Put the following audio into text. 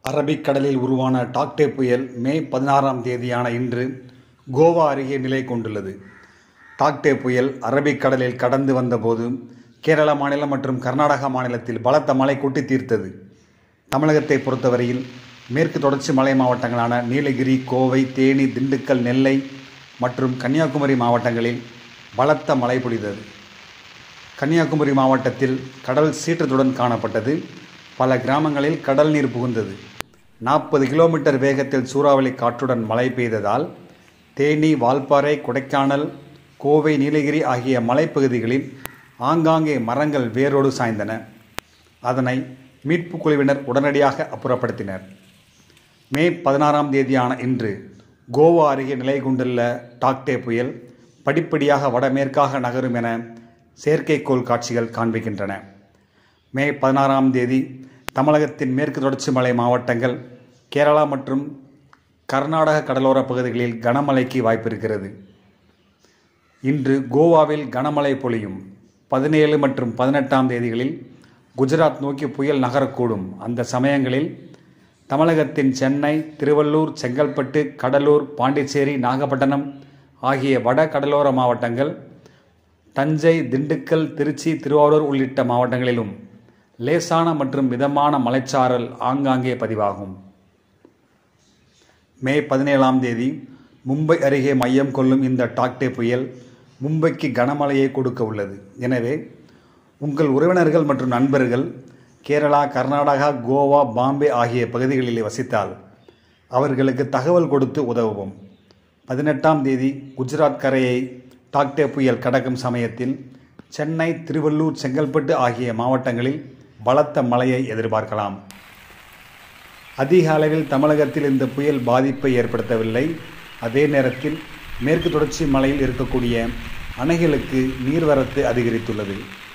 அரபிக்கடலில் உருவான டாக்டே புயல் மே பதினாறாம் தேதியான இன்று கோவா அருகே நிலை கொண்டுள்ளது டாக்டே புயல் அரபிக்கடலில் கடந்து வந்தபோது கேரள மாநிலம் மற்றும் கர்நாடகா மாநிலத்தில் பலத்த மழை கொட்டி தீர்த்தது தமிழகத்தை பொறுத்தவரையில் மேற்கு தொடர்ச்சி மலை மாவட்டங்களான நீலகிரி கோவை தேனி திண்டுக்கல் நெல்லை மற்றும் கன்னியாகுமரி மாவட்டங்களில் பலத்த மழை பொழிந்தது கன்னியாகுமரி மாவட்டத்தில் கடல் சீற்றத்துடன் காணப்பட்டது பல கிராமங்களில் கடல் நீர் புகுந்தது நாற்பது கிலோமீட்டர் வேகத்தில் சூறாவளி காற்றுடன் மழை பெய்ததால் தேனி வால்பாறை கொடைக்கானல் கோவை நீலகிரி ஆகிய மலைப்பகுதிகளில் ஆங்காங்கே மரங்கள் வேரோடு சாய்ந்தன அதனை மீட்புக் குழுவினர் உடனடியாக அப்புறப்படுத்தினர் மே பதினாறாம் தேதியான இன்று கோவா அருகே நிலை கொண்டுள்ள டாக்டே புயல் படிப்படியாக வடமேற்காக நகரும் என செயற்கைக்கோள் காட்சிகள் காண்பிக்கின்றன மே பதினாறாம் தேதி தமிழகத்தின் மேற்கு தொடர்ச்சி மலை மாவட்டங்கள் கேரளா மற்றும் கர்நாடக கடலோர பகுதிகளில் கனமழைக்கு வாய்ப்பிருக்கிறது இன்று கோவாவில் கனமழை பொழியும் பதினேழு மற்றும் பதினெட்டாம் தேதிகளில் குஜராத் நோக்கி புயல் நகரக்கூடும் அந்த சமயங்களில் தமிழகத்தின் சென்னை திருவள்ளூர் செங்கல்பட்டு கடலூர் பாண்டிச்சேரி நாகப்பட்டினம் ஆகிய வட கடலோர மாவட்டங்கள் தஞ்சை திண்டுக்கல் திருச்சி திருவாரூர் உள்ளிட்ட மாவட்டங்களிலும் லேசான மற்றும் மிதமான மலைச்சாரல் ஆங்காங்கே பதிவாகும் மே பதினேழாம் தேதி மும்பை அருகே மையம் கொள்ளும் இந்த டாக்டே புயல் மும்பைக்கு கனமழையை கொடுக்க உள்ளது எனவே உங்கள் உறவினர்கள் மற்றும் நண்பர்கள் கேரளா கர்நாடகா கோவா பாம்பே ஆகிய பகுதிகளில் வசித்தால் அவர்களுக்கு தகவல் கொடுத்து உதவுவோம் பதினெட்டாம் தேதி குஜராத் கரையை டாக்டே புயல் கடக்கும் சமயத்தில் சென்னை திருவள்ளூர் செங்கல்பட்டு ஆகிய மாவட்டங்களில் பலத்த மழையை எதிர்பார்க்கலாம் அதிக அளவில் தமிழகத்தில் இந்த புயல் பாதிப்பை ஏற்படுத்தவில்லை அதே நேரத்தில் மேற்கு தொடர்ச்சி மலையில் இருக்கக்கூடிய அணைகளுக்கு நீர்வரத்து அதிகரித்துள்ளது